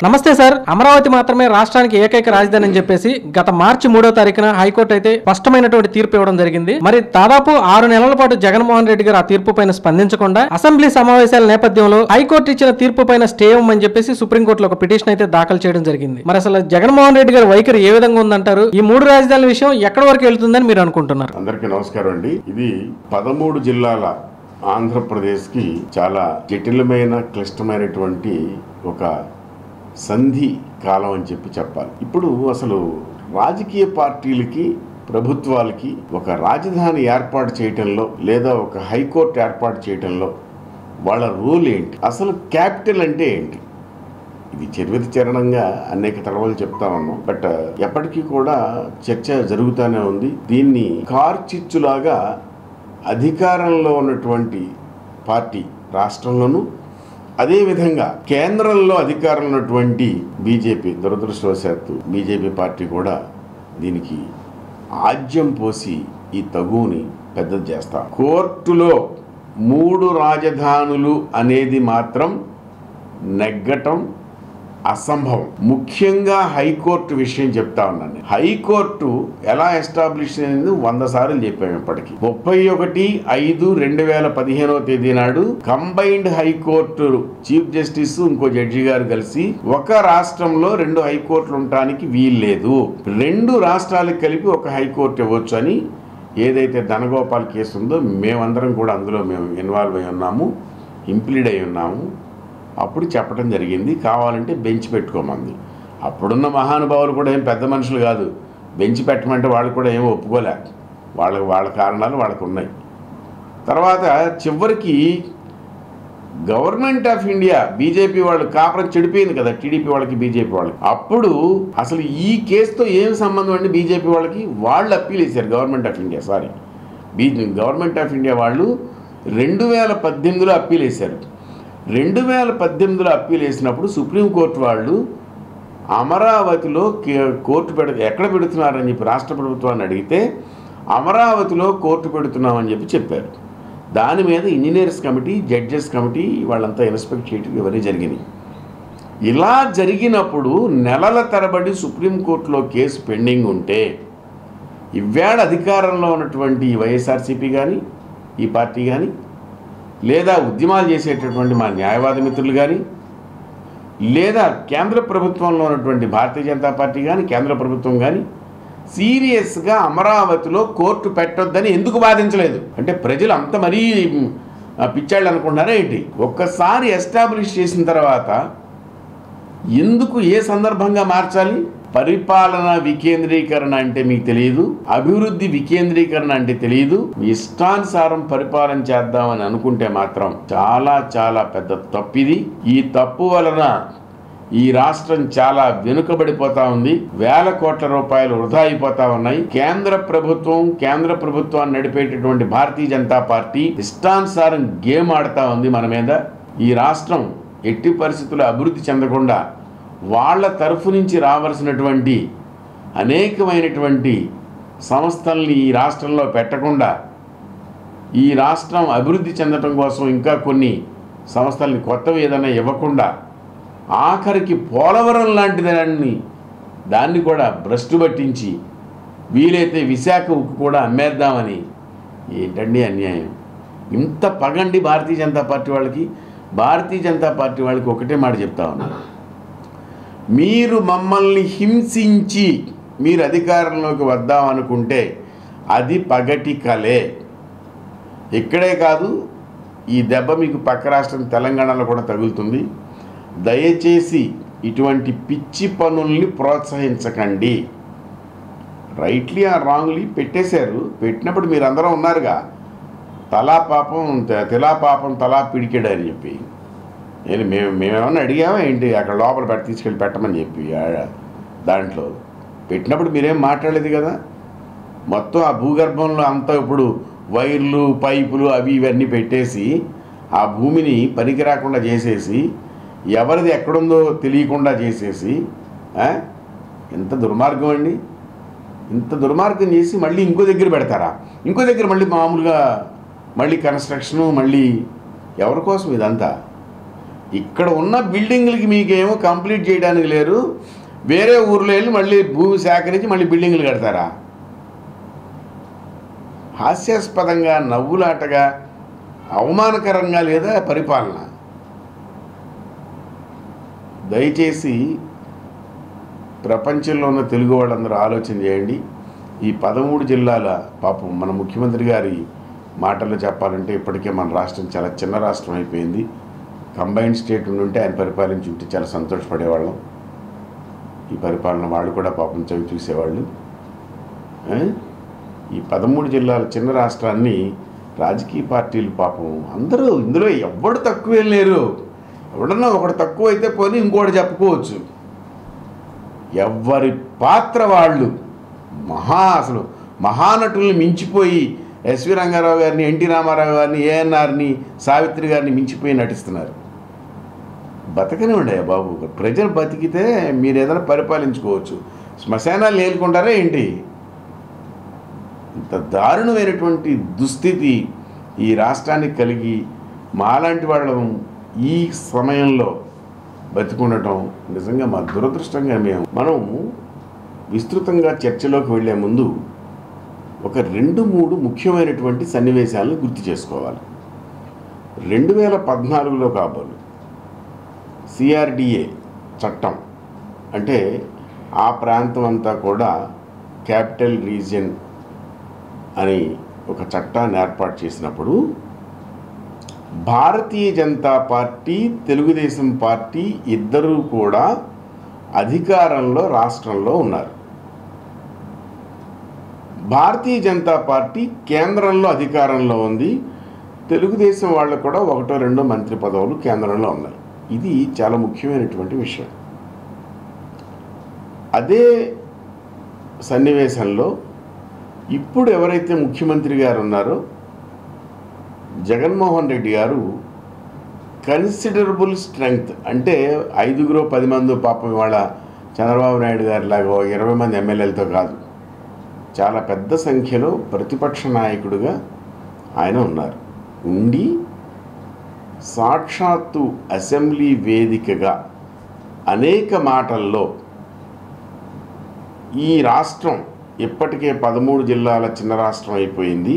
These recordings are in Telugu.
నమస్తే సార్ అమరావతి మాత్రమే రాష్ట్రానికి ఏకైక రాజధాని అని చెప్పేసి గత మార్చి మూడో తారీఖున హైకోర్టు అయితే స్పష్టమైనటువంటి తీర్పు ఇవ్వడం జరిగింది మరి దాదాపు ఆరు నెలల పాటు జగన్మోహన్ రెడ్డి గారు ఆ తీర్పు పైన స్పందించకుండా అసెంబ్లీ సమావేశాల నేపథ్యంలో హైకోర్టు ఇచ్చిన తీర్పు పైన స్టే ఇవ్వమని చెప్పేసి సుప్రీంకోర్టులో ఒక పిటిషన్ అయితే దాఖలు చేయడం జరిగింది మరి అసలు జగన్మోహన్ రెడ్డి గారి వైఖరి ఏ విధంగా ఉందంటారు ఈ మూడు రాజధానుల విషయం ఎక్కడి వరకు వెళ్తుందని మీరు అనుకుంటున్నారు అందరికీ నమస్కారం అండి ఇది పదమూడు జిల్లాల ఆంధ్రప్రదేశ్కి చాలా జటిలమైన క్లిష్టమైనటువంటి ఒక సంధి కాలం అని చెప్పి చెప్పాలి ఇప్పుడు అసలు రాజకీయ పార్టీలకి ప్రభుత్వాలకి ఒక రాజధాని ఏర్పాటు చేయటంలో లేదా ఒక హైకోర్టు ఏర్పాటు చేయటంలో వాళ్ళ రూల్ ఏంటి అసలు క్యాపిటల్ అంటే ఏంటి ఇది చరివిత చరణంగా అనేక తరవలు చెప్తా ఉన్నాం బట్ ఎప్పటికీ కూడా చర్చ జరుగుతూనే ఉంది దీన్ని కార్చిచ్చులాగా అధికారంలో ఉన్నటువంటి పార్టీ రాష్ట్రంలోనూ అదేవిధంగా కేంద్రంలో అధికారంలో ఉన్నటువంటి బీజేపీ దురదృష్టవశాత్తు బీజేపీ పార్టీ కూడా దీనికి ఆజ్యం పోసి ఈ తగువుని పెద్దది చేస్తా కోర్టులో మూడు రాజధానులు అనేది మాత్రం నెగ్గటం అసంభవం ముఖ్యంగా హైకోర్టు విషయం చెప్తా ఉన్నాను నేను. హైకోర్టు ఎలా ఎస్టాబ్లిష్ అయింది వంద సార్లు చెప్పాము ఇప్పటికి ముప్పై ఒకటి ఐదు రెండు వేల పదిహేనవ తేదీ నాడు కంబైన్డ్ హైకోర్టు చీఫ్ జస్టిస్ ఇంకో జడ్జి గారు కలిసి ఒక రాష్ట్రంలో రెండు హైకోర్టులు ఉండటానికి వీల్లేదు రెండు రాష్ట్రాలకు కలిపి ఒక హైకోర్టు ఇవ్వచ్చు అని ఏదైతే ధనగోపాల్ కేసు ఉందో మేమందరం కూడా అందులో మేము ఇన్వాల్వ్ అయి ఉన్నాము ఇంప్లీడ్ అయి ఉన్నాము అప్పుడు చెప్పడం జరిగింది కావాలంటే బెంచ్ పెట్టుకోమంది అప్పుడున్న మహానుభావులు కూడా ఏం పెద్ద మనుషులు కాదు బెంచ్ పెట్టమంటే వాళ్ళు కూడా ఏం ఒప్పుకోలే వాళ్ళ వాళ్ళ కారణాలు వాళ్ళకు ఉన్నాయి తర్వాత చివరికి గవర్నమెంట్ ఆఫ్ ఇండియా బీజేపీ వాళ్ళు కాపురం చెడిపోయింది కదా టీడీపీ వాళ్ళకి బీజేపీ వాళ్ళకి అప్పుడు అసలు ఈ కేసుతో ఏం సంబంధం అండి బీజేపీ వాళ్ళకి వాళ్ళు అప్పీల్ వేశారు గవర్నమెంట్ ఆఫ్ ఇండియా సారీ బీజే గవర్నమెంట్ ఆఫ్ ఇండియా వాళ్ళు రెండు వేల పద్దెనిమిదిలో అప్పీల్ వేశారు రెండు వేల పద్దెనిమిదిలో అప్పీల్ వేసినప్పుడు సుప్రీంకోర్టు వాళ్ళు అమరావతిలో కే- కోర్టు పెడ ఎక్కడ పెడుతున్నారని చెప్పి రాష్ట్ర ప్రభుత్వాన్ని అడిగితే అమరావతిలో కోర్టు పెడుతున్నామని చెప్పి చెప్పారు దాని మీద ఇంజనీర్స్ కమిటీ జడ్జెస్ కమిటీ వాళ్ళంతా ఇన్స్పెక్ట్ చేయడం ఇవన్నీ జరిగినాయి ఇలా జరిగినప్పుడు నెలల తరబడి సుప్రీంకోర్టులో కేసు పెండింగ్ ఉంటే ఇవాళ అధికారంలో ఉన్నటువంటి ఈ వైఎస్ఆర్సీపీ కానీ ఈ పార్టీ కానీ లేదా ఉద్యమాలు చేసేటటువంటి మా న్యాయవాద మిత్రులు కానీ లేదా కేంద్ర ప్రభుత్వంలో ఉన్నటువంటి భారతీయ జనతా పార్టీ కానీ కేంద్ర ప్రభుత్వం కానీ సీరియస్గా అమరావతిలో కోర్టు పెట్టొద్దని ఎందుకు వాదించలేదు అంటే ప్రజలు అంత మరీ ఆ, పిచ్చాళ్ళు అనుకుంటున్నారా ఏంటి ఒక్కసారి ఎస్టాబ్లిష్ చేసిన తర్వాత ఎందుకు ఏ సందర్భంగా మార్చాలి పరిపాలన వికేంద్రీకరణ అంటే మీకు తెలియదు అభివృద్ధి వికేంద్రీకరణ అంటే తెలియదు మీ ఇష్టానుసారం పరిపాలన చేద్దామని అనుకుంటే మాత్రం చాలా చాలా పెద్ద తప్పిది ఈ తప్పు వలన ఈ రాష్ట్రం చాలా వెనుకబడిపోతా ఉంది వేల కోట్ల రూపాయలు వృధా అయిపోతా ఉన్నాయి కేంద్ర ప్రభుత్వం కేంద్ర ప్రభుత్వాన్ని నడిపేటటువంటి భారతీయ జనతా పార్టీ ఇష్టానుసారం గేమ్ ఆడుతా ఉంది మన మీద ఈ రాష్ట్రం ఎట్టి పరిస్థితుల్లో అభివృద్ధి చెందకుండా వాళ్ళ తరఫు నుంచి రావాల్సినటువంటి అనేకమైనటువంటి సంస్థల్ని ఈ రాష్ట్రంలో పెట్టకుండా ఈ రాష్ట్రం అభివృద్ధి చెందటం కోసం ఇంకా కొన్ని సంస్థల్ని కొత్తవి ఏదైనా ఇవ్వకుండా ఆఖరికి పోలవరం లాంటి దాన్ని దాన్ని కూడా భ్రష్టు పట్టించి వీలైతే విశాఖ ఉక్కు కూడా అమ్మేద్దామని ఏంటండి అన్యాయం ఇంత పగండి భారతీయ జనతా పార్టీ వాళ్ళకి భారతీయ జనతా పార్టీ వాళ్ళకి ఒకటే మాట చెప్తా ఉన్నాను మీరు మమ్మల్ని హింసించి మీరు అధికారంలోకి వద్దామనుకుంటే అది పగటి కలే ఇక్కడే కాదు ఈ దెబ్బ మీకు పక్క రాష్ట్రం తెలంగాణలో కూడా తగులుతుంది దయచేసి ఇటువంటి పిచ్చి పనుల్ని ప్రోత్సహించకండి రైట్లీ ఆ రాంగ్లీ పెట్టేశారు పెట్టినప్పుడు మీరు అందరూ ఉన్నారుగా తలా పాపం తె- తెలా పాపం తలా పిడికెడు అని చెప్పి నేను మేము మేమేమన్నా అడిగామా ఏంటి అక్కడ లోపల పెట్టి తీసుకెళ్ళి పెట్టమని చెప్పి ఆ- దాంట్లో పెట్టినప్పుడు మీరేం మాట్లాడలేదు కదా మొత్తం ఆ భూగర్భంలో అంతా ఇప్పుడు వైర్లు పైపులు అవి ఇవన్నీ పెట్టేసి ఆ భూమిని పనికి రాకుండా చేసేసి ఎవరిది ఎక్కడుందో తెలియకుండా చేసేసి ఆ? ఎంత దుర్మార్గం అండి ఇంత దుర్మార్గం చేసి మళ్ళీ ఇంకో దగ్గర పెడతారా ఇంకో దగ్గర మళ్ళీ మామూలుగా మళ్ళీ కన్స్ట్రక్షను మళ్ళీ ఎవరి కోసం ఇదంతా ఇక్కడ ఉన్న బిల్డింగ్లకి మీకేమో కంప్లీట్ చేయడానికి లేరు వేరే ఊర్లో వెళ్ళి మళ్ళీ భూమి సేకరించి మళ్ళీ బిల్డింగ్లు కడతారా హాస్యాస్పదంగా నవ్వులాటగా అవమానకరంగా లేదా పరిపాలన దయచేసి ప్రపంచంలో ఉన్న తెలుగు వాళ్ళందరూ ఆలోచన చేయండి ఈ పదమూడు జిల్లాల పాపం మన ముఖ్యమంత్రి గారి మాటల్లో చెప్పాలంటే ఇప్పటికే మన రాష్ట్రం చాలా చిన్న రాష్ట్రం అయిపోయింది కంబైన్డ్ స్టేట్ ఉంటే ఆయన పరిపాలించి ఉంటే చాలా సంతోషపడేవాళ్ళం ఈ పరిపాలన వాళ్ళు కూడా పాపం చవి చూసేవాళ్ళు ఆ? ఈ పదమూడు జిల్లాల చిన్న రాష్ట్రాన్ని రాజకీయ పార్టీలు పాపం అందరూ ఇందులో ఎవడు తక్కువేం లేరు ఎవడన్నా ఒకడు తక్కువ అయితే పోనీ ఇంకోటి చెప్పుకోవచ్చు ఎవరి పాత్ర వాళ్ళు మహా అసలు మహానటుల్ని మించిపోయి ఎస్వి రంగారావు గారిని ఎన్టీ రామారావు గారిని ఏఎన్ఆర్ని సావిత్రి గారిని మించిపోయి నటిస్తున్నారు బతకనివ్వండి బాబు ప్రజలు బతికితే మీరు ఏదైనా పరిపాలించుకోవచ్చు శ్మశానాలు ఏలుకుంటారా ఏంటి ఇంత దారుణమైనటువంటి దుస్థితి ఈ రాష్ట్రానికి కలిగి మాలాంటి వాళ్ళం ఈ సమయంలో బతికుండటం నిజంగా మా దురదృష్టంగా మేము మనం విస్తృతంగా చర్చలోకి వెళ్ళే ముందు ఒక రెండు మూడు ముఖ్యమైనటువంటి సన్నివేశాలను గుర్తు చేసుకోవాలి రెండు వేల పద్నాలుగులో కాబోలు సిఆర్డిఏ చట్టం అంటే ఆ ప్రాంతం అంతా కూడా క్యాపిటల్ రీజియన్ అని ఒక చట్టాన్ని ఏర్పాటు చేసినప్పుడు భారతీయ జనతా పార్టీ తెలుగుదేశం పార్టీ ఇద్దరూ కూడా అధికారంలో రాష్ట్రంలో ఉన్నారు భారతీయ జనతా పార్టీ కేంద్రంలో అధికారంలో ఉంది తెలుగుదేశం వాళ్ళు కూడా ఒకటో రెండో మంత్రి పదవులు కేంద్రంలో ఉన్నాయి ఇది చాలా ముఖ్యమైనటువంటి విషయం అదే సన్నివేశంలో ఇప్పుడు ఎవరైతే ముఖ్యమంత్రి గారు ఉన్నారో జగన్మోహన్ రెడ్డి గారు కన్సిడరబుల్ స్ట్రెంగ్త్ అంటే ఐదుగురు పది మంది పాపం ఇవాళ చంద్రబాబు నాయుడు గారి లాగా ఇరవై మంది ఎమ్మెల్యేలతో కాదు చాలా పెద్ద సంఖ్యలో ప్రతిపక్ష నాయకుడిగా ఆయన ఉన్నారు ఉండి సాక్షాత్తు అసెంబ్లీ వేదికగా అనేక మాటల్లో ఈ రాష్ట్రం ఇప్పటికే పదమూడు జిల్లాల చిన్న రాష్ట్రం అయిపోయింది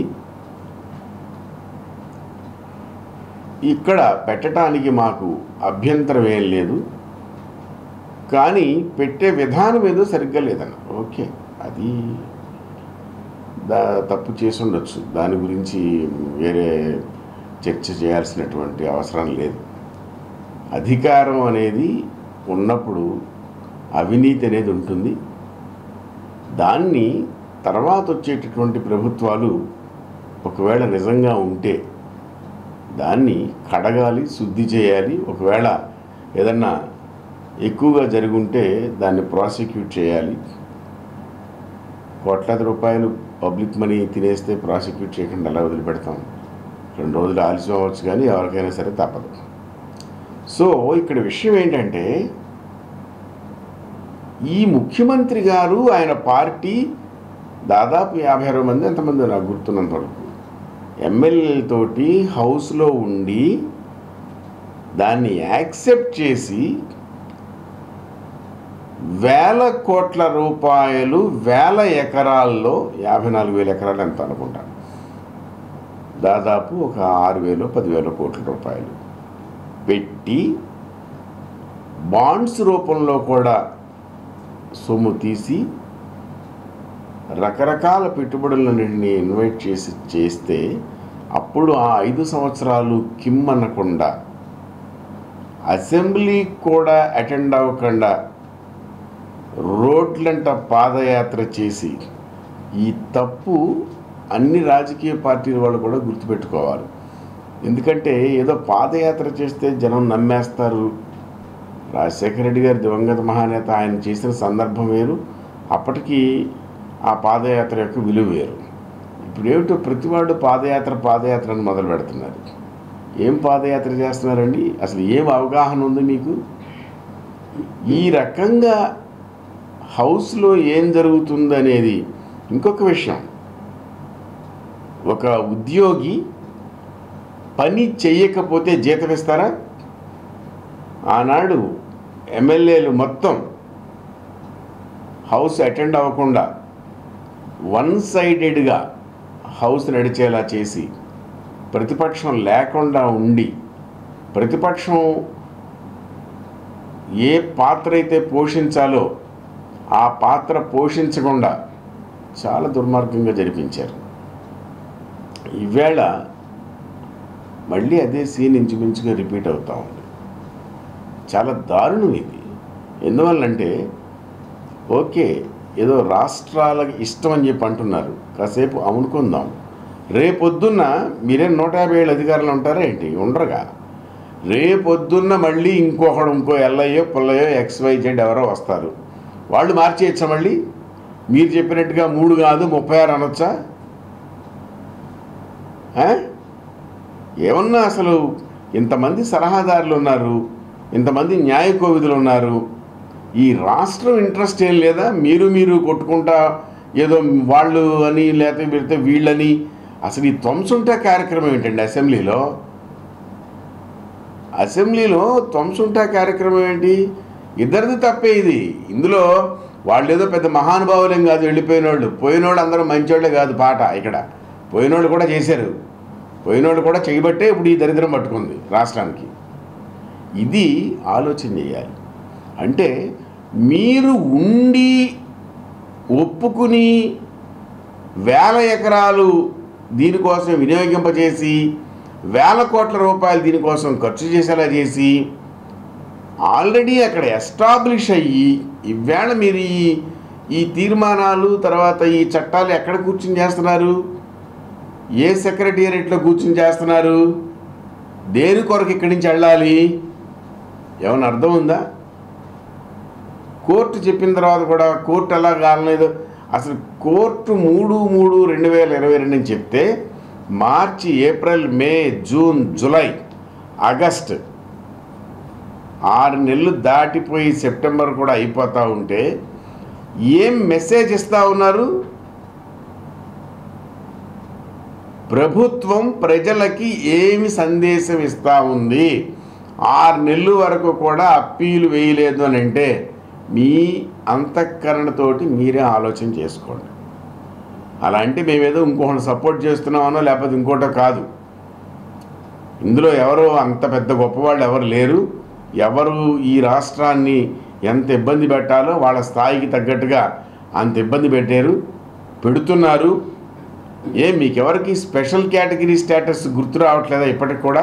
ఇక్కడ పెట్టడానికి మాకు అభ్యంతరం ఏం లేదు కానీ పెట్టే విధానం ఏదో సరిగ్గా లేదన్న ఓకే అది దా తప్పు చేసి ఉండొచ్చు దాని గురించి వేరే చర్చ చేయాల్సినటువంటి అవసరం లేదు అధికారం అనేది ఉన్నప్పుడు అవినీతి అనేది ఉంటుంది దాన్ని తర్వాత వచ్చేటటువంటి ప్రభుత్వాలు ఒకవేళ నిజంగా ఉంటే దాన్ని కడగాలి శుద్ధి చేయాలి ఒకవేళ ఏదన్నా ఎక్కువగా జరుగుంటే దాన్ని ప్రాసిక్యూట్ చేయాలి కోట్లాది రూపాయలు పబ్లిక్ మనీ తినేస్తే ప్రాసిక్యూట్ చేయకుండా ఎలా వదిలిపెడతాం రెండు రోజులు ఆలస్యం అవ్వచ్చు కానీ ఎవరికైనా సరే తప్పదు సో ఇక్కడ విషయం ఏంటంటే ఈ ముఖ్యమంత్రి గారు ఆయన పార్టీ దాదాపు యాభై అరవై మంది ఎంతమంది నాకు గుర్తున్నంత వరకు ఎమ్మెల్యేలతోటి హౌస్లో ఉండి దాన్ని యాక్సెప్ట్ చేసి వేల కోట్ల రూపాయలు వేల ఎకరాల్లో యాభై నాలుగు వేల ఎకరాలు ఎంత అనుకుంటా దాదాపు ఒక ఆరు వేలు పదివేల కోట్ల రూపాయలు పెట్టి బాండ్స్ రూపంలో కూడా సొమ్ము తీసి రకరకాల పెట్టుబడులన్నింటినీ ఇన్వైట్ చేసి చేస్తే అప్పుడు ఆ ఐదు సంవత్సరాలు కిమ్ అనకుండా అసెంబ్లీ కూడా అటెండ్ అవ్వకుండా రోడ్లంట పాదయాత్ర చేసి ఈ తప్పు అన్ని రాజకీయ పార్టీల వాళ్ళు కూడా గుర్తుపెట్టుకోవాలి ఎందుకంటే ఏదో పాదయాత్ర చేస్తే జనం నమ్మేస్తారు రాజశేఖర రెడ్డి గారి దివంగత మహానేత ఆయన చేసిన సందర్భం వేరు అప్పటికి ఆ పాదయాత్ర యొక్క విలువ వేరు ఇప్పుడు ఏమిటో ప్రతివాడు పాదయాత్ర పాదయాత్ర అని మొదలు పెడుతున్నారు ఏం పాదయాత్ర చేస్తున్నారండి అసలు ఏం అవగాహన ఉంది మీకు ఈ రకంగా హౌస్లో ఏం జరుగుతుందనేది ఇంకొక విషయం ఒక ఉద్యోగి పని చెయ్యకపోతే జీతం ఇస్తారా ఆనాడు ఎమ్మెల్యేలు మొత్తం హౌస్ అటెండ్ అవ్వకుండా వన్ సైడెడ్గా హౌస్ నడిచేలా చేసి ప్రతిపక్షం లేకుండా ఉండి ప్రతిపక్షం ఏ పాత్ర అయితే పోషించాలో ఆ పాత్ర పోషించకుండా చాలా దుర్మార్గంగా జరిపించారు ఈవేళ మళ్ళీ అదే సీన్ ఇంచుమించుగా రిపీట్ అవుతా ఉంది చాలా దారుణం ఇది ఎందువల్లంటే ఓకే ఏదో రాష్ట్రాలకు ఇష్టం అని చెప్పి అంటున్నారు కాసేపు అమునుకుందాం రేపొద్దున్న మీరేం నూట యాభై ఏళ్ళు అధికారులు ఉంటారా ఏంటి ఉండరుగా రేపొద్దున్న మళ్ళీ ఇంకొకడు ఇంకో ఎల్ఐయో పుల్లయో ఎక్స్వైజెడ్ ఎవరో వస్తారు వాళ్ళు మార్చేయచ్చా మళ్ళీ మీరు చెప్పినట్టుగా మూడు కాదు ముప్పై ఆరు అనొచ్చా ఆ? ఏమన్నా అసలు ఇంతమంది సలహాదారులు ఉన్నారు ఇంతమంది న్యాయ కోవిదులు ఉన్నారు ఈ రాష్ట్రం ఇంట్రెస్ట్ ఏం లేదా మీరు మీరు కొట్టుకుంటా ఏదో వాళ్ళు అని లేకపోతే పెడితే వీళ్ళని అసలు ఈ ధ్వంసుంటా కార్యక్రమం ఏంటండి అసెంబ్లీలో అసెంబ్లీలో ధ్వంసుంటా కార్యక్రమం ఏంటి ఇద్దరిది తప్పే ఇది ఇందులో వాళ్ళు ఏదో పెద్ద మహానుభావులేం కాదు వెళ్ళిపోయినోళ్ళు పోయినోళ్ళు అందరూ మంచోళ్ళే కాదు పాట ఇక్కడ పోయినోళ్ళు కూడా చేశారు పోయినోళ్ళు కూడా చేయబట్టే ఇప్పుడు ఈ దరిద్రం పట్టుకుంది రాష్ట్రానికి ఇది ఆలోచన చేయాలి అంటే మీరు ఉండి ఒప్పుకుని వేల ఎకరాలు దీనికోసం వినియోగింపజేసి వేల కోట్ల రూపాయలు దీనికోసం ఖర్చు చేసేలా చేసి ఆల్రెడీ అక్కడ ఎస్టాబ్లిష్ అయ్యి ఈవేళ మీరు ఈ ఈ తీర్మానాలు తర్వాత ఈ చట్టాలు ఎక్కడ కూర్చుని చేస్తున్నారు ఏ సెక్రటేరియట్లో కూర్చుని చేస్తున్నారు దేని కొరకు ఇక్కడి నుంచి వెళ్ళాలి ఏమైనా అర్థం ఉందా కోర్టు చెప్పిన తర్వాత కూడా కోర్టు ఎలా కాలలేదు అసలు కోర్టు మూడు మూడు రెండు వేల ఇరవై రెండు అని చెప్తే March April May June July August ఆరు నెలలు దాటిపోయి సెప్టెంబర్ కూడా అయిపోతూ ఉంటే ఏం మెసేజ్ ఇస్తూ ఉన్నారు ప్రభుత్వం ప్రజలకి ఏమి సందేశం ఇస్తూ ఉంది ఆరు నెలల వరకు కూడా అప్పీలు వేయలేదు అని అంటే మీ అంతఃకరణతోటి మీరే ఆలోచన చేసుకోండి అలా అంటే మేమేదో ఇంకొకటి సపోర్ట్ చేస్తున్నామనో లేకపోతే ఇంకోటో కాదు ఇందులో ఎవరు అంత పెద్ద గొప్పవాళ్ళు ఎవరు లేరు ఎవరు ఈ రాష్ట్రాన్ని ఎంత ఇబ్బంది పెట్టాలో వాళ్ళ స్థాయికి తగ్గట్టుగా అంత ఇబ్బంది పెట్టారు పెడుతున్నారు ఏ మీకెవరికి స్పెషల్ కేటగిరీ స్టేటస్ గుర్తు రావట్లేదా ఇప్పటికి కూడా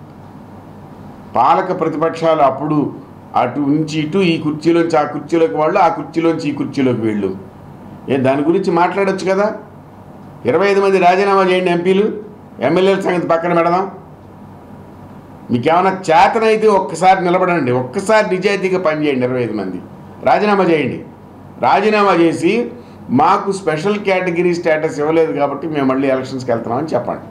పాలక ప్రతిపక్షాలు అప్పుడు అటు నుంచి ఇటు ఈ కుర్చీలోంచి ఆ కుర్చీలోకి వాళ్ళు ఆ కుర్చీలోంచి ఈ కుర్చీలోకి వీళ్ళు ఏ దాని గురించి మాట్లాడొచ్చు కదా ఇరవై ఐదు మంది రాజీనామా చేయండి ఎంపీలు ఎమ్మెల్యేల సంగతి పక్కన పెడదాం మీకేమైనా చేతనైతే ఒక్కసారి నిలబడండి ఒక్కసారి నిజాయితీగా పనిచేయండి ఇరవై ఐదు మంది రాజీనామా చేయండి రాజీనామా చేసి మాకు స్పెషల్ కేటగిరీ స్టేటస్ ఇవ్వలేదు కాబట్టి మేము మళ్ళీ ఎలక్షన్స్కి వెళ్తున్నామని చెప్పండి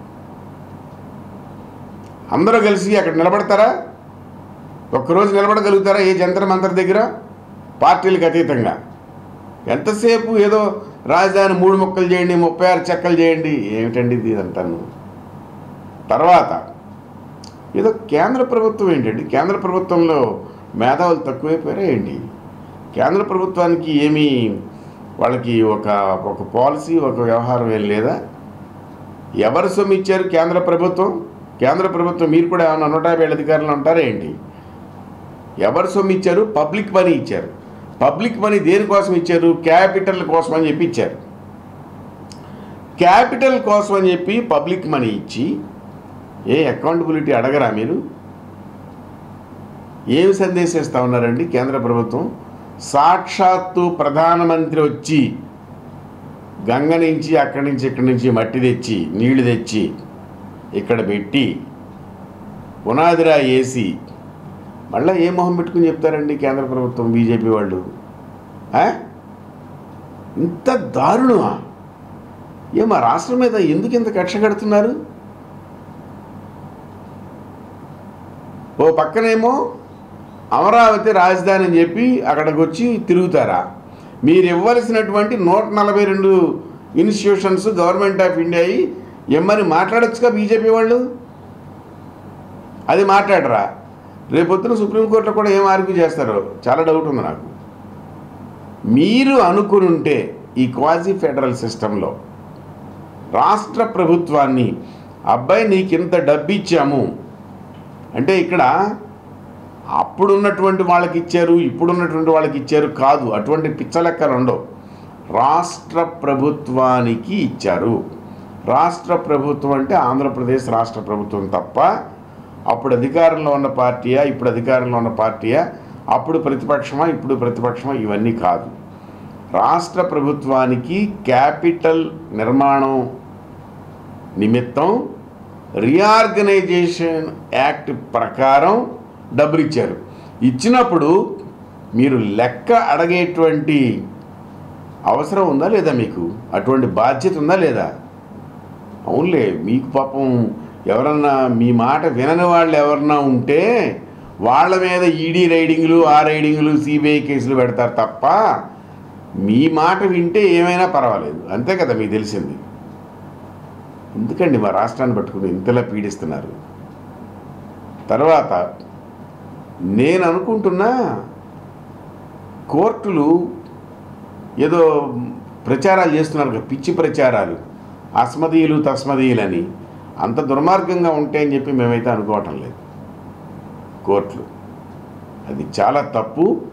అందరూ కలిసి అక్కడ నిలబడతారా ఒక్కరోజు నిలబడగలుగుతారా ఏ జంతర్ మంతర్ దగ్గర పార్టీలకు అతీతంగా ఎంతసేపు ఏదో రాజధాని మూడు ముక్కలు చేయండి ముప్పై ఆరు చెక్కలు చేయండి ఏమిటండి ఇది ఇదంతాను తర్వాత ఏదో కేంద్ర ప్రభుత్వం ఏంటండి కేంద్ర ప్రభుత్వంలో మేధావులు తక్కువైపోయారా ఏంటి కేంద్ర ప్రభుత్వానికి ఏమీ వాళ్ళకి ఒక ఒక పాలసీ ఒక వ్యవహారం ఏం లేదా ఎవరు సొమ్ము ఇచ్చారు కేంద్ర ప్రభుత్వం కేంద్ర ప్రభుత్వం మీరు కూడా ఏమన్నా నూట యాభై ఏళ్ళ అధికారులు ఉంటారా ఏంటి ఎవరు సొమ్ము ఇచ్చారు పబ్లిక్ మనీ ఇచ్చారు పబ్లిక్ మనీ దేనికోసం ఇచ్చారు క్యాపిటల్ కోసం అని చెప్పి ఇచ్చారు క్యాపిటల్ కోసం అని చెప్పి పబ్లిక్ మనీ ఇచ్చి ఏ అకౌంటబిలిటీ అడగరా మీరు ఏమి సందేశం ఇస్తా ఉన్నారండి కేంద్ర ప్రభుత్వం సాక్షాత్తు ప్రధానమంత్రి వచ్చి గంగ నుంచి అక్కడి నుంచి ఇక్కడి నుంచి మట్టి తెచ్చి నీళ్లు తెచ్చి ఇక్కడ పెట్టి పునాదిరా వేసి మళ్ళీ ఏ మొహం పెట్టుకుని చెప్తారండి కేంద్ర ప్రభుత్వం బీజేపీ వాళ్ళు ఆ? ఇంత దారుణమా ఏ మా రాష్ట్రం మీద ఎందుకు ఇంత కక్ష కడుతున్నారు ఓ పక్కనేమో అమరావతి రాజధాని అని చెప్పి అక్కడికి వచ్చి తిరుగుతారా మీరు ఇవ్వాల్సినటువంటి నూట నలభై రెండు ఇన్స్టిట్యూషన్స్ గవర్నమెంట్ ఆఫ్ ఇండియా ఎమ్మని మాట్లాడొచ్చుగా బీజేపీ వాళ్ళు అది మాట్లాడరా రేపొద్దున సుప్రీంకోర్టులో కూడా ఏం ఆర్గ్యూ చేస్తారో చాలా డౌట్ ఉంది నాకు మీరు అనుకుని ఉంటే ఈ క్వాజీ ఫెడరల్ సిస్టంలో రాష్ట్ర ప్రభుత్వాన్ని అబ్బాయి నీకు ఇంత డబ్బు ఇచ్చాము అంటే ఇక్కడ అప్పుడున్నటువంటి వాళ్ళకి ఇచ్చారు ఇప్పుడున్నటువంటి వాళ్ళకి ఇచ్చారు కాదు అటువంటి పిచ్చలెక్కలు ఉండవు రాష్ట్ర ప్రభుత్వానికి ఇచ్చారు రాష్ట్ర ప్రభుత్వం అంటే ఆంధ్రప్రదేశ్ రాష్ట్ర ప్రభుత్వం తప్ప అప్పుడు అధికారంలో ఉన్న పార్టీయా ఇప్పుడు అధికారంలో ఉన్న పార్టీయా అప్పుడు ప్రతిపక్షమా ఇప్పుడు ప్రతిపక్షమా ఇవన్నీ కాదు రాష్ట్ర ప్రభుత్వానికి క్యాపిటల్ నిర్మాణం నిమిత్తం రీఆర్గనైజేషన్ యాక్ట్ ప్రకారం డబ్బులు ఇచ్చారు ఇచ్చినప్పుడు మీరు లెక్క అడగేటువంటి అవసరం ఉందా లేదా మీకు అటువంటి బాధ్యత ఉందా లేదా అవునులే మీకు పాపం ఎవరన్నా మీ మాట వినని వాళ్ళు ఎవరన్నా ఉంటే వాళ్ళ మీద ఈడీ రైడింగ్లు ఆ రైడింగ్లు సిబిఐ కేసులు పెడతారు తప్ప మీ మాట వింటే ఏమైనా పర్వాలేదు అంతే కదా మీకు తెలిసింది ఎందుకండి మా రాష్ట్రాన్ని పట్టుకుని ఇంతలా పీడిస్తున్నారు తర్వాత నేను అనుకుంటున్నా కోర్టులు ఏదో ప్రచారాలు చేస్తున్నారు కదా, పిచ్చి ప్రచారాలు అస్మదీయులు తస్మదీయులని అంత దుర్మార్గంగా ఉంటాయని చెప్పి మేమైతే అనుకోవటం లేదు కోర్టులు అది చాలా తప్పు